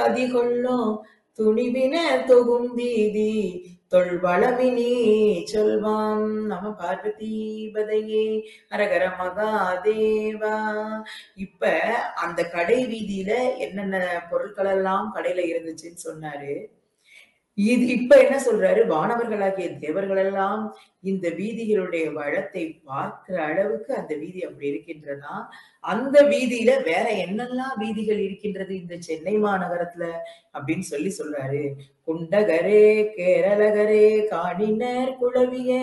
அதிகொள்ளும் துணிவின தொகும் வீதி தொல்வளவினி சொல்வாம் நம பார்வதி பதையே அரகர மகாதேவா இப்ப அந்த கடை வீதியில என்னென்ன பொருட்கள் எல்லாம் கடையில இருந்துச்சுன்னு சொன்னாரு இது இப்ப என்ன சொல்றாரு வானவர்களாகிய தேவர்கள் எல்லாம் இந்த வீதிகளுடைய வளத்தை பார்க்கிற அளவுக்கு அந்த வீதி அப்படி இருக்கின்றதா அந்த வீதியில வேற என்னெல்லாம் வீதிகள் இருக்கின்றது இந்த சென்னை மாநகரத்துல அப்படின்னு சொல்லி சொல்றாரு குண்டகரே கேரளகரே காணினர் குளவிய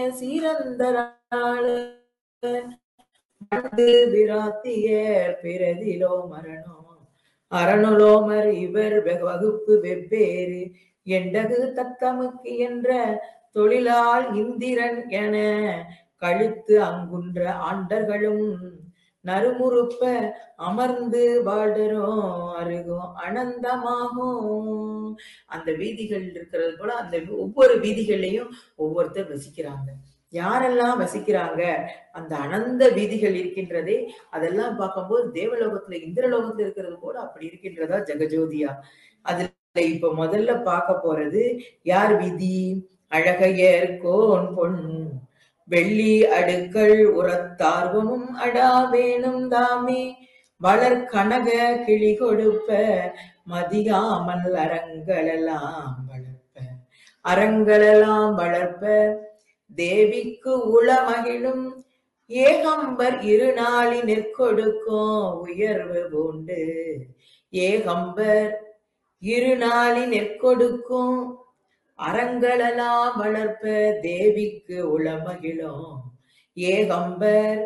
சீரந்தராளர் மண்டு விராத்தியர் பிறதிலோ மரணோ அரணுலோமர் இவர் வெ- வகுப்பு வெவ்வேறு எண்டகு தத்தமுக்கு என்ற தொழிலால் இந்திரன் என கழுத்து அங்குன்ற ஆண்டர்களும் நறுமுறுப்ப அமர்ந்து வாழ்டரும் அருகும் அனந்தமாகும் அந்த வீதிகள் இருக்கிறது போல அந்த ஒவ்வொரு வீதிகள்லயும் ஒவ்வொருத்தர் வசிக்கிறாங்க யாரெல்லாம் வசிக்கிறாங்க அந்த அனந்த வீதிகள் இருக்கின்றதே அதெல்லாம் பார்க்கும்போது தேவலோகத்துல இந்திரலோகத்துல இருக்கிறது போல அப்படி இருக்கின்றதா ஜெகஜோதியா அதுல இப்ப முதல்ல பார்க்க போறது யார் வீதி அழகையர் கோன் பொன் வெள்ளி அடுக்கள் உரத்தார்வமும் அடாவேனும் தாமே வளர் கனக கிளி கொடுப்ப மதியாமல் அறங்களெல்லாம் வளர்ப்ப அறங்களெல்லாம் வளர்ப்ப தேவிக்கு உளமகிழும் ஏகம்பர் இருநாளி நெற்கொடுக்கும் உயர்வு பூண்டு ஏகம்பர் இருநாளி நெற்கொடுக்கும் அறங்களெல்லாம் வளர்ப்ப தேவிக்கு உளமகிழும் ஏகம்பர்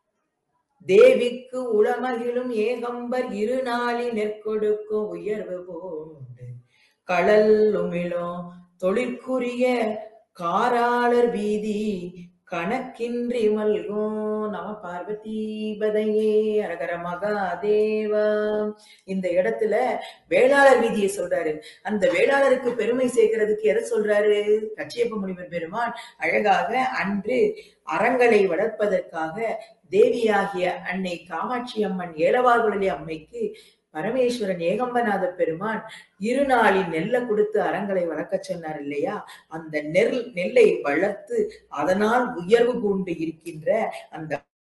தேவிக்கு உளமகிழும் ஏகம்பர் இருநாளி நெற்கொடுக்கும் உயர்வு போண்டு கடல் உமிழும் தொழிற்குரிய காராளர் வீதி கணக்கின்றி மல்கும் நம பார்வதி பதையே அரகர மகாதேவா இந்த இடத்துல வேளாளர் வீதியை சொல்றாரு அந்த வேளாளருக்கு பெருமை சேர்க்கிறதுக்கு எதை சொல்றாரு கச்சியப்ப முனிவர் பெருமான் அழகாக அன்று அறங்களை வளர்ப்பதற்காக தேவியாகிய அன்னை காமாட்சி அம்மன் ஏலவார்குழலி அம்மைக்கு பரமேஸ்வரன் ஏகம்பநாத பெருமான் இருநாளின் நெல்லை கொடுத்து அறங்களை வளர்க்கச் சொன்னார் இல்லையா அந்த நெல் நெல்லை வளர்த்து அதனால் உயர்வு பூண்டு இருக்கின்ற அந்த